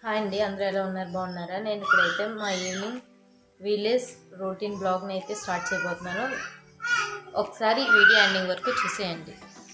hi అండి అందరూ ఎలా ఉన్నారు బాగున్నారా నేను ఇప్పుడైతే మా ఈవినింగ్ విలేజ్ రొటీన్ బ్లాగ్ని అయితే స్టార్ట్ చేయబోతున్నాను ఒకసారి ఈ వీడియో ఎండింగ్ వరకు చూసేయండి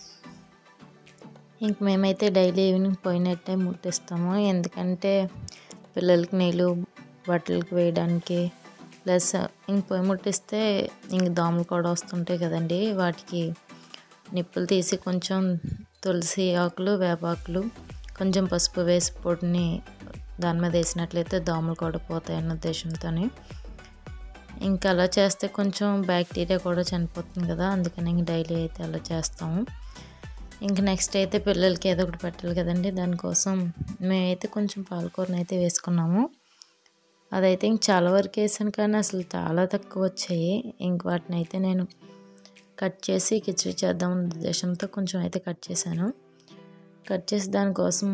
ఇంక మేమైతే డైలీ ఈవినింగ్ పోయినట్టే ముట్టిస్తాము ఎందుకంటే పిల్లలకి నీళ్ళు బట్టలకి వేయడానికి ప్లస్ ఇంక పొయ్యి ముట్టిస్తే ఇంక దోమలు కూడా వస్తుంటాయి కదండి వాటికి నిప్పులు తీసి కొంచెం తులసి ఆకులు వేపాకులు కొంచెం పసుపు వేసి పొడిని దాని మీద వేసినట్లయితే దోమలు కూడా పోతాయి అన్న ఉద్దేశంతో ఇంకా అలా చేస్తే కొంచెం బ్యాక్టీరియా కూడా చనిపోతుంది కదా అందుకని ఇంక డైలీ అయితే అలా చేస్తాము ఇంక నెక్స్ట్ అయితే పిల్లలకి ఏదో ఒకటి పెట్టాలి కదండి దానికోసం మేమైతే కొంచెం పాలకూరని అయితే వేసుకున్నాము అదైతే ఇంక చాలా వరకు వేసాను కానీ అసలు చాలా తక్కువ వచ్చాయి ఇంక వాటిని అయితే నేను కట్ చేసి కిచడీ చేద్దాం అన్న ఉద్దేశంతో కొంచెం అయితే కట్ చేశాను కట్ చేసి దానికోసం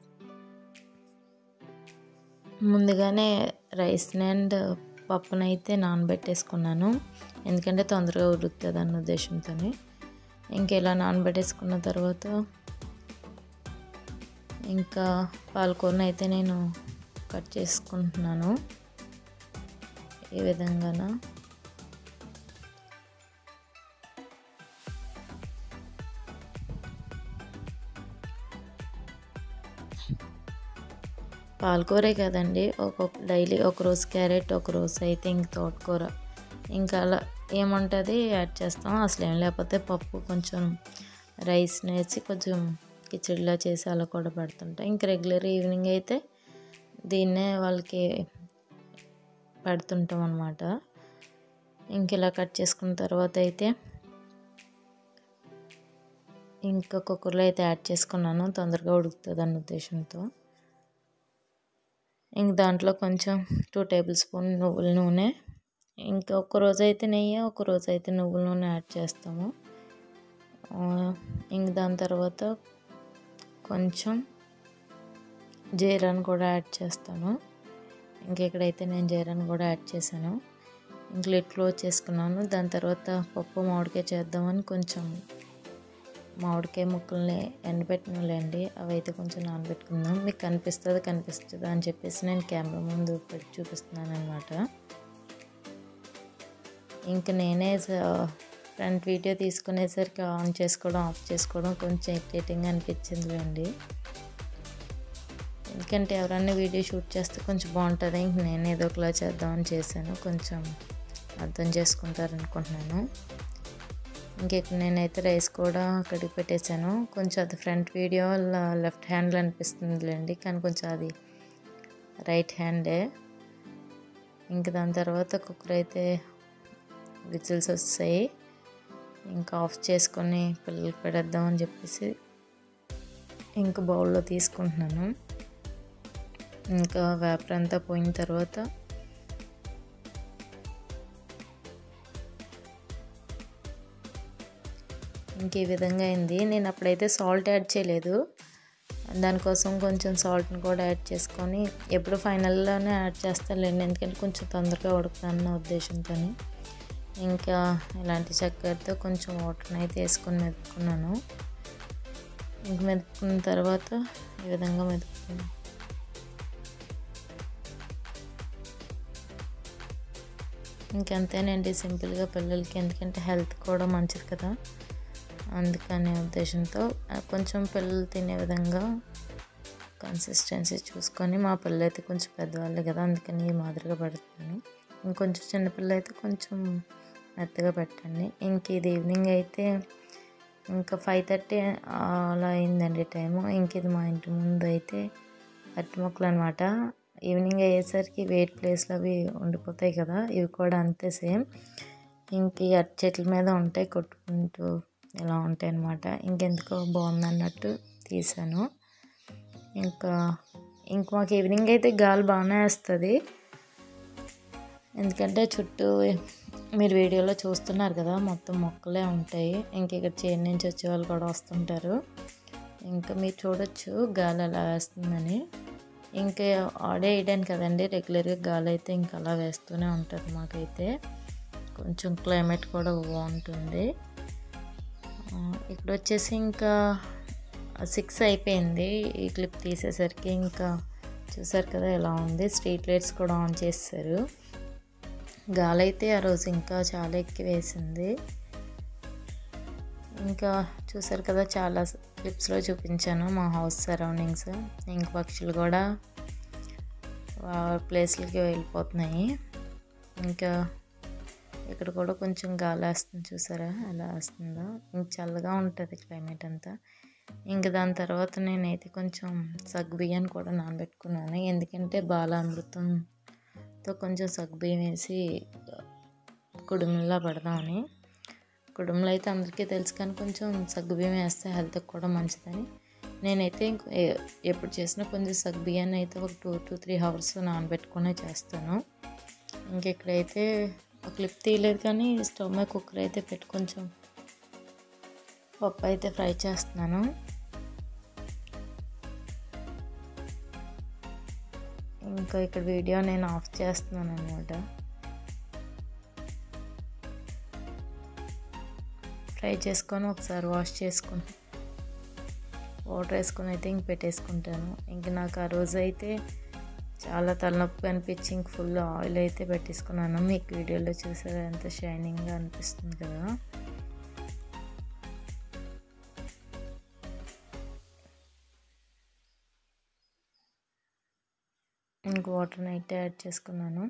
ముందుగానే రైస్ని అండ్ పప్పునైతే నానబెట్టేసుకున్నాను ఎందుకంటే తొందరగా ఉడుకుతుంది అన్న ఉద్దేశంతో ఇంక ఇలా నానబెట్టేసుకున్న తర్వాత ఇంకా పాలకూరను అయితే నేను కట్ చేసుకుంటున్నాను ఈ విధంగాన పాలకూరే కదండి ఒక్కొక్క డైలీ ఒక రోజు క్యారెట్ ఒక రోజు అయితే ఇంక తోటకూర ఇంకా అలా ఏముంటుంది యాడ్ చేస్తాం అసలు ఏం లేకపోతే పప్పు కొంచెం రైస్ వేసి కొంచెం కిచడిలా చేసి అలా కూడా పెడుతుంటాం ఇంక రెగ్యులర్ ఈవినింగ్ అయితే దీన్నే వాళ్ళకి పెడుతుంటాం అనమాట ఇంక ఇలా కట్ చేసుకున్న తర్వాత అయితే ఇంకా కుక్కర్లో అయితే యాడ్ చేసుకున్నాను తొందరగా ఉడుకుతుంది అన్న ఉద్దేశంతో ఇంక దాంట్లో కొంచెం టూ టేబుల్ స్పూన్ నువ్వుల నూనె ఇంకా ఒక రోజు అయితే నెయ్యి ఒక రోజు అయితే నువ్వుల నూనె యాడ్ చేస్తాము ఇంక దాని తర్వాత కొంచెం జీరాను కూడా యాడ్ చేస్తాను ఇంక ఇక్కడైతే నేను జీరాను కూడా యాడ్ చేశాను ఇంక లిట్ క్లోజ్ చేసుకున్నాను దాని తర్వాత పప్పు మామిడికాయ చేద్దామని కొంచెం మామిడికాయ ముక్కల్ని ఎండబెట్టినలేండి అవి అయితే కొంచెం నానబెట్టుకుందాం మీకు కనిపిస్తుంది కనిపిస్తుంది అని చెప్పేసి నేను కెమెరా ముందు పెట్టి చూపిస్తున్నాను అనమాట ఇంక నేనే ఫ్రంట్ వీడియో తీసుకునేసరికి ఆన్ చేసుకోవడం ఆఫ్ చేసుకోవడం కొంచెం ఎక్సైటింగ్ అనిపించిందిలేండి ఎందుకంటే ఎవరన్నా వీడియో షూట్ చేస్తే కొంచెం బాగుంటుంది ఇంక నేను ఏదో ఒకలా చేద్దామని చేశాను కొంచెం అర్థం చేసుకుంటారు అనుకుంటున్నాను ఇంకెక్కడ నేనైతే రైస్ కూడా అక్కడికి పెట్టేశాను కొంచెం అది ఫ్రంట్ వీడియో లెఫ్ట్ హ్యాండ్లో అనిపిస్తుందిలేండి కానీ కొంచెం అది రైట్ హ్యాండే ఇంక దాని తర్వాత కుక్కర్ అయితే విజిల్స్ వస్తాయి ఇంకా ఆఫ్ చేసుకొని పిల్లలకి పెడేద్దామని చెప్పేసి ఇంకా బౌల్లో తీసుకుంటున్నాను ఇంకా వేపర్ అంతా పోయిన తర్వాత ఇంక ఈ విధంగా అయింది నేను అప్పుడైతే సాల్ట్ యాడ్ చేయలేదు దానికోసం కొంచెం సాల్ట్ని కూడా యాడ్ చేసుకొని ఎప్పుడు ఫైనల్లోనే యాడ్ చేస్తానులేండి ఎందుకంటే కొంచెం తొందరగా ఉడుకుతాను ఉద్దేశంతో ఇంకా ఇలాంటి చక్కెరతో కొంచెం వాటర్ని అయితే వేసుకొని మెదుపుకున్నాను ఇంక మెదుపుకున్న తర్వాత ఈ విధంగా మెదుపుకున్నాను ఇంకంతేనండి సింపుల్గా పిల్లలకి ఎందుకంటే హెల్త్ కూడా మంచిది కదా అందుకనే ఉద్దేశంతో కొంచెం పిల్లలు తినే విధంగా కన్సిస్టెన్సీ చూసుకొని మా పిల్లలు అయితే కొంచెం పెద్దవాళ్ళు కదా అందుకని ఈ మాదిరిగా పెడుతున్నాను ఇంకొంచెం చిన్నపిల్లలు అయితే కొంచెం మెత్తగా పెట్టండి ఇంక ఇది ఈవినింగ్ అయితే ఇంకా ఫైవ్ థర్టీ అలా అయిందండి టైము ఇంక ఇది మా ఇంటి ముందు అయితే అరటి మొక్కలు అనమాట ఈవినింగ్ అయ్యేసరికి వెయిట్ ప్లేస్లో అవి ఉండిపోతాయి కదా ఇవి కూడా అంతే సేమ్ ఇంక ఈ అరటి చెట్ల మీద ఉంటాయి కొట్టుకుంటూ ఇలా ఉంటాయి అన్నమాట ఇంకెందుకో బాగుందన్నట్టు తీసాను ఇంకా ఇంక మాకు ఈవినింగ్ అయితే గాలి బాగానే వేస్తుంది ఎందుకంటే చుట్టూ మీరు వీడియోలో చూస్తున్నారు కదా మొత్తం మొక్కలే ఉంటాయి ఇంక ఇక్కడ చేను నుంచి వచ్చే వాళ్ళు కూడా వస్తుంటారు ఇంకా మీరు చూడొచ్చు గాలి అలా వేస్తుందని ఇంకా ఆడే వేయడానికి కదండి రెగ్యులర్గా గాలి అయితే ఇంకా అలా వేస్తూనే ఉంటుంది మాకైతే కొంచెం క్లైమేట్ కూడా బాగుంటుంది ఇక్కడ వచ్చేసి ఇంకా సిక్స్ అయిపోయింది ఈ క్లిప్ తీసేసరికి ఇంకా చూసారు కదా ఎలా ఉంది స్ట్రీట్ లైట్స్ కూడా ఆన్ చేస్తారు గాలి అయితే ఆ రోజు ఇంకా చాలా ఎక్కువ వేసింది ఇంకా చూసారు కదా చాలా క్లిప్స్లో చూపించాను మా హౌస్ సరౌండింగ్స్ ఇంక పక్షులు కూడా ప్లేస్లకి వెళ్ళిపోతున్నాయి ఇంకా ఇక్కడ కూడా కొంచెం గాలి వేస్తుంది చూసారా ఎలా వేస్తుందో ఇంక చల్లగా ఉంటుంది క్లైమేట్ అంతా ఇంక దాని తర్వాత నేనైతే కొంచెం సగ్గుబియ్యాన్ని కూడా నానబెట్టుకున్నాను ఎందుకంటే బాలామృతంతో కొంచెం సగ్గుబియ్యం వేసి కుడుములా పెడదామని కుడుములు అయితే అందరికీ తెలుసు కానీ కొంచెం సగ్గుబియ్యం వేస్తే హెల్త్కి కూడా మంచిదని నేనైతే ఎప్పుడు చేసినా కొంచెం సగ్గుబియ్యాన్ని అయితే ఒక టూ టూ త్రీ అవర్స్ నానబెట్టుకునే చేస్తాను ఇంక ఇక్కడైతే ఒక క్లిప్ తీయలేదు కానీ స్టవ్ మీద కుక్కర్ అయితే పెట్టి కొంచెం పప్పు అయితే ఫ్రై చేస్తున్నాను ఇంకా ఇక్కడ వీడియో నేను ఆఫ్ చేస్తున్నాను అనమాట ఫ్రై చేసుకొని ఒకసారి వాష్ చేసుకుని వాటర్ వేసుకొని అయితే ఇంక పెట్టేసుకుంటాను ఇంక నాకు ఆ రోజు అయితే చాలా తలనొప్పి అనిపించి ఇంక ఫుల్ ఆయిల్ అయితే పెట్టేసుకున్నాను మీకు వీడియోలో చూసారా ఎంత షైనింగ్గా అనిపిస్తుంది కదా ఇంక వాటర్ని అయితే యాడ్ చేసుకున్నాను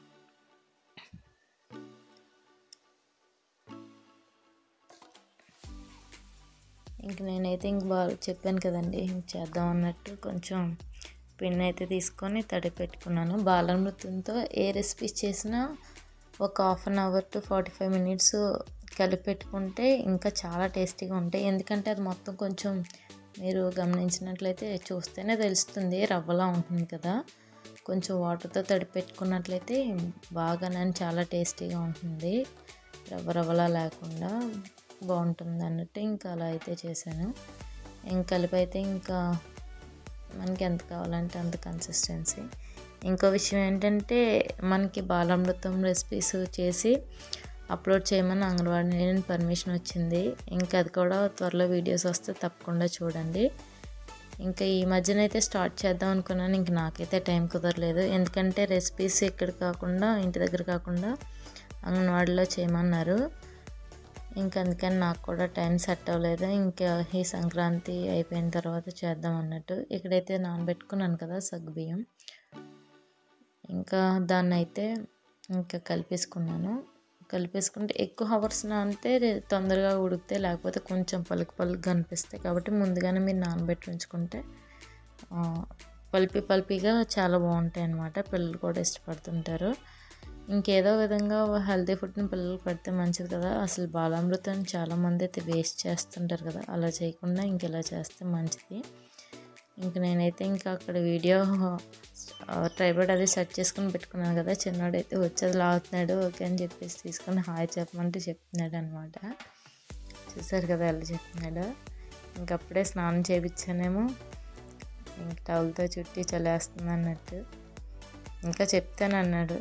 ఇంక నేనైతే ఇంక బాగా చెప్పాను కదండి ఇంక చేద్దాం అన్నట్టు కొంచెం పిండి అయితే తీసుకొని తడి పెట్టుకున్నాను బాలామృతంతో ఏ రెసిపీ చేసినా ఒక half an hour to forty five minutes కలిపి పెట్టుకుంటే ఇంకా చాలా టేస్టీగా ఉంటాయి ఎందుకంటే అది మొత్తం కొంచెం మీరు గమనించినట్లయితే చూస్తేనే తెలుస్తుంది రవ్వలా ఉంటుంది కదా కొంచెం వాటర్తో తడి పెట్టుకున్నట్లయితే బాగానే చాలా టేస్టీగా ఉంటుంది రవ్వ రవ్వలా లేకుండా బాగుంటుంది అన్నట్టు ఇంకా అలా అయితే చేశాను ఇంక కలిపి అయితే ఇంకా మనకి ఎంత కావాలంటే అంత కన్సిస్టెన్సీ ఇంకో విషయం ఏంటంటే మనకి బాలామృతం రెసిపీస్ చేసి అప్లోడ్ చేయమని అంగన్వాడీ నేను పర్మిషన్ వచ్చింది ఇంకా అది కూడా త్వరలో వీడియోస్ వస్తే తప్పకుండా చూడండి ఇంకా ఈ మధ్యన అయితే స్టార్ట్ చేద్దాం అనుకున్నాను ఇంక నాకైతే టైం కుదరలేదు ఎందుకంటే రెసిపీస్ ఇక్కడ కాకుండా ఇంటి దగ్గర కాకుండా అంగన్వాడీలో చేయమన్నారు ఇంకా అందుకని నాకు కూడా టైం సెట్ అవ్వలేదు ఇంకా ఈ సంక్రాంతి అయిపోయిన తర్వాత చేద్దాం అన్నట్టు ఇక్కడైతే నానబెట్టుకున్నాను కదా సగ్గుబియ్యం ఇంకా దాన్ని అయితే ఇంకా కలిపేసుకున్నాను కలిపేసుకుంటే ఎక్కువ హవర్స్ నానితే తొందరగా ఉడికితే లేకపోతే కొంచెం పలుకు పలుకు కనిపిస్తాయి కాబట్టి ముందుగానే మీరు నానబెట్టి ఉంచుకుంటే పల్పి పల్పిగా చాలా బాగుంటాయి అన్నమాట పిల్లలు కూడా ఇష్టపడుతుంటారు ఇంకేదో విధంగా హెల్తీ ఫుడ్ని పిల్లలకు పెడితే మంచిది కదా అసలు బాలామృతం చాలామంది అయితే వేస్ట్ చేస్తుంటారు కదా అలా చేయకుండా ఇంక ఇలా చేస్తే మంచిది ఇంక నేనైతే ఇంకా అక్కడ వీడియో ట్రైబోర్డ్ అది సెట్ చేసుకుని పెట్టుకున్నాను కదా చిన్నోడు అయితే వచ్చేది లాగుతున్నాడు ఓకే అని చెప్పేసి తీసుకొని హాయ్ చెప్పమంటే చెప్తున్నాడు అనమాట చూసారు కదా ఎలా చెప్తున్నాడు ఇంకప్పుడే స్నానం చేయించానేమో ఇంక టవల్తో చుట్టి చలేస్తుంది అన్నట్టు ఇంకా చెప్తాను అన్నాడు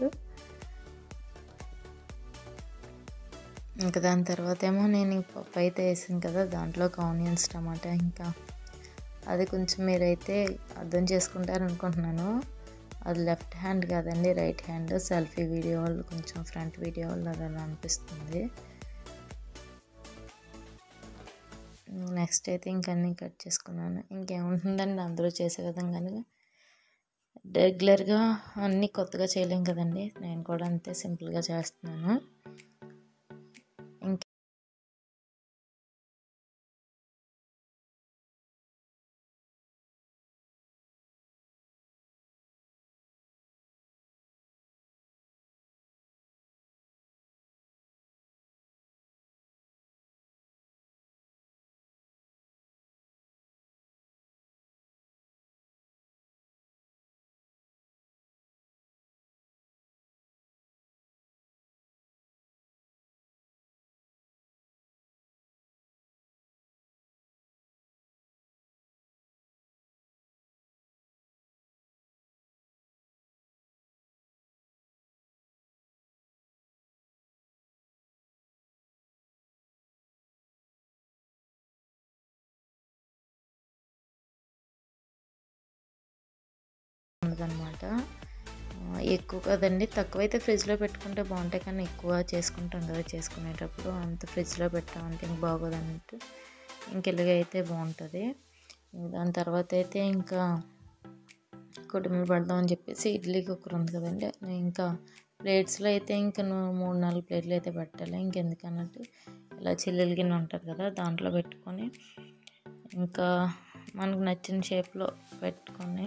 ఇంకా దాని తర్వాత ఏమో నేను పప్పు అయితే వేసాను కదా దాంట్లోకి ఆనియన్స్ టమాటా ఇంకా అది కొంచెం మీరైతే అర్థం చేసుకుంటారు అనుకుంటున్నాను అది లెఫ్ట్ హ్యాండ్ కాదండి రైట్ హ్యాండ్ సెల్ఫీ వీడియో వాళ్ళు కొంచెం ఫ్రంట్ వీడియో వాళ్ళు అది అలా అనిపిస్తుంది నెక్స్ట్ అయితే ఇంకన్నీ కట్ చేసుకున్నాను ఇంకేముంటుందండి అందరూ చేసే విధంగానే రెగ్యులర్గా అన్నీ కొత్తగా చేయలేం కదండి నేను కూడా అంతే సింపుల్గా చేస్తున్నాను ఉండదన్నమాట ఎక్కువ కదండి తక్కువైతే ఫ్రిడ్జ్లో పెట్టుకుంటే బాగుంటాయి కానీ ఎక్కువ చేసుకుంటాం కదా చేసుకునేటప్పుడు అంత ఫ్రిడ్జ్లో పెట్టామంటే ఇంక బాగోదు అన్నట్టు ఇంకెలుగా అయితే బాగుంటుంది దాని తర్వాత అయితే ఇంకా కొట్టిమీర పడదామని చెప్పేసి ఇడ్లీ కుక్కర్ ఉంది కదండి ఇంకా ప్లేట్స్లో అయితే ఇంకా మూడు నాలుగు ప్లేట్లు అయితే పెట్టాలి ఇంకెందుకన్నట్టు ఇలా చిల్లులు గిన్నె ఉంటుంది కదా దాంట్లో పెట్టుకొని ఇంకా మనకు నచ్చిన షేప్లో పెట్టుకొని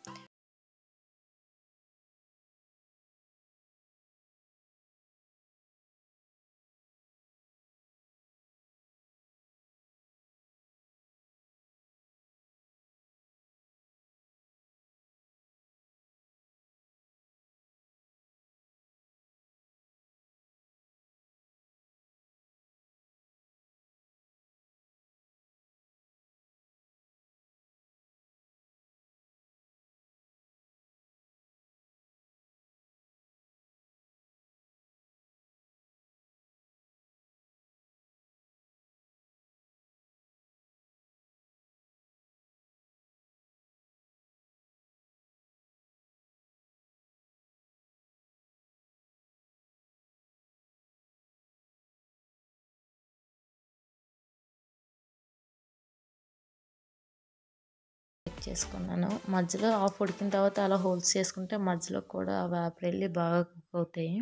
చేసుకున్నాను మధ్యలో ఆఫ్ ఉడికిన తర్వాత అలా హోల్స్ చేసుకుంటే మధ్యలో కూడా వేపర్ వెళ్ళి బాగా కుక్ అవుతాయి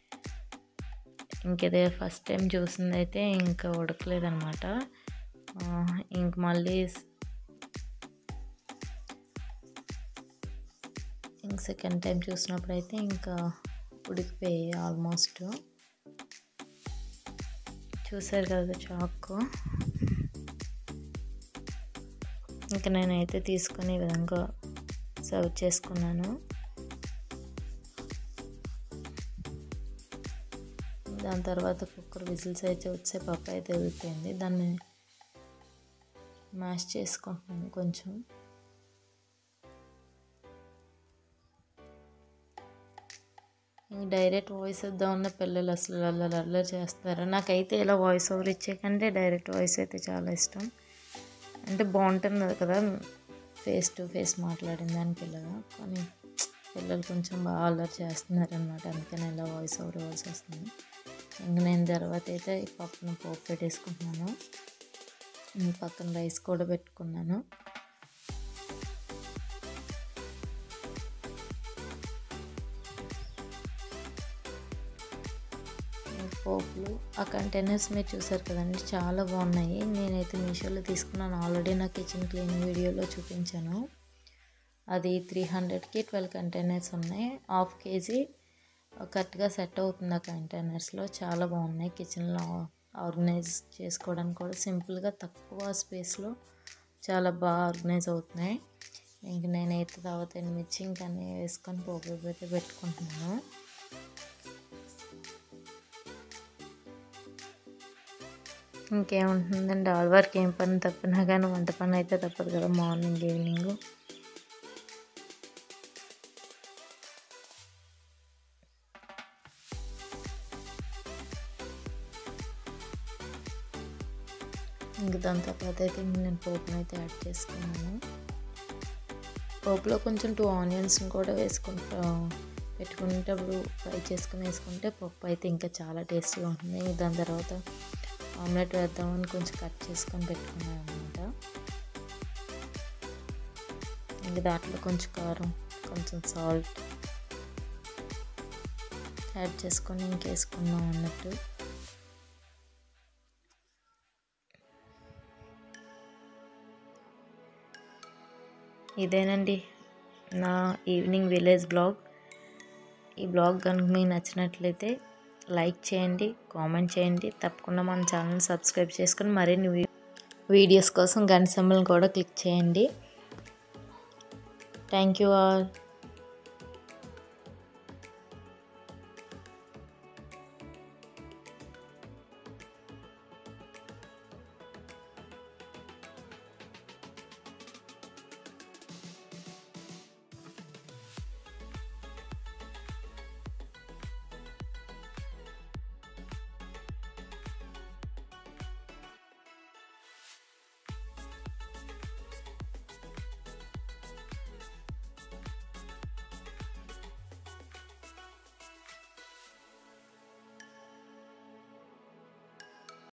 ఇంకదే ఫస్ట్ టైం చూసింది అయితే ఇంకా ఉడకలేదనమాట ఇంక మళ్ళీ ఇంక సెకండ్ టైం చూసినప్పుడు అయితే ఇంకా ఉడికిపోయాయి ఆల్మోస్ట్ చూసారు కదా చాకు ఇంకా నేనైతే తీసుకుని ఈ విధంగా సర్వ్ చేసుకున్నాను దాని తర్వాత కుక్కర్ విజిల్స్ అయితే వచ్చే పప్పు అయితే ఉడిపోయింది దాన్ని మ్యాష్ చేసుకుంటున్నాను కొంచెం డైరెక్ట్ వాయిస్ వద్దాం ఉన్న పిల్లలు అసలు అల్లరి అల్లరి చేస్తారు నాకైతే ఇలా వాయిస్ ఓవర్ ఇచ్చే కంటే డైరెక్ట్ వాయిస్ అయితే చాలా ఇష్టం అంటే బాగుంటుంది కదా ఫేస్ టు ఫేస్ మాట్లాడిన దానికి ఇలాగా కానీ పిల్లలు కొంచెం బాగా అల్లరి చేస్తున్నారు అనమాట అందుకని ఇలా వాయిస్ ఓవర్ ఇవ్వాల్సి వస్తుంది ఇంక నేను తర్వాత అయితే ఈ పప్పును పోపు పెట్టేసుకుంటున్నాను పక్కన రైస్ కూడా పెట్టుకున్నాను పోపులు ఆ కంటైనర్స్ మీరు చూసారు కదండి చాలా బాగున్నాయి నేనైతే మీషోలో తీసుకున్నాను ఆల్రెడీ నా కిచెన్ క్లీనింగ్ వీడియోలో చూపించాను అది త్రీ హండ్రెడ్కి ట్వెల్వ్ కంటైనర్స్ ఉన్నాయి హాఫ్ కేజీ కరెక్ట్గా సెట్ అవుతుంది ఆ కంటైనర్స్లో చాలా బాగున్నాయి కిచెన్లో ఆర్గనైజ్ చేసుకోవడానికి కూడా సింపుల్గా తక్కువ స్పేస్లో చాలా బాగా ఆర్గనైజ్ అవుతున్నాయి ఇంక నేనైతే తర్వాత మిర్చి ఇంకా వేసుకొని పోపు అయితే పెట్టుకుంటున్నాను ఇంకేముంటుందండి ఆల్ వర్క్ ఏం పని తప్పినా కానీ వంట పని అయితే తప్పదు కదా మార్నింగ్ ఈవినింగ్ ఇంక దాని తర్వాత అయితే నేను పోపును అయితే యాడ్ చేసుకున్నాను పోపులో కొంచెం టూ ఆనియన్స్ని కూడా వేసుకుంటా పెట్టుకునేటప్పుడు ఫ్రై చేసుకుని వేసుకుంటే పప్పు అయితే ఇంకా చాలా టేస్టీగా ఉంటుంది దాని తర్వాత ఆమ్లెట్ వేద్దామని కొంచెం కట్ చేసుకొని పెట్టుకున్నాను అనమాట ఇంక దాంట్లో కొంచెం కారం కొంచెం సాల్ట్ యాడ్ చేసుకొని ఇంకేసుకున్నాం అన్నట్టు ఇదేనండి నా ఈవినింగ్ విలేజ్ బ్లాగ్ ఈ బ్లాగ్ కనుక మీకు నచ్చినట్లయితే లైక్ చేయండి కామెంట్ చేయండి తప్పకుండా మన ఛానల్ సబ్స్క్రైబ్ చేసుకొని మరిన్ని వీడియోస్ కోసం గంట సింబల్ని కూడా క్లిక్ చేయండి థ్యాంక్ యూ ఆల్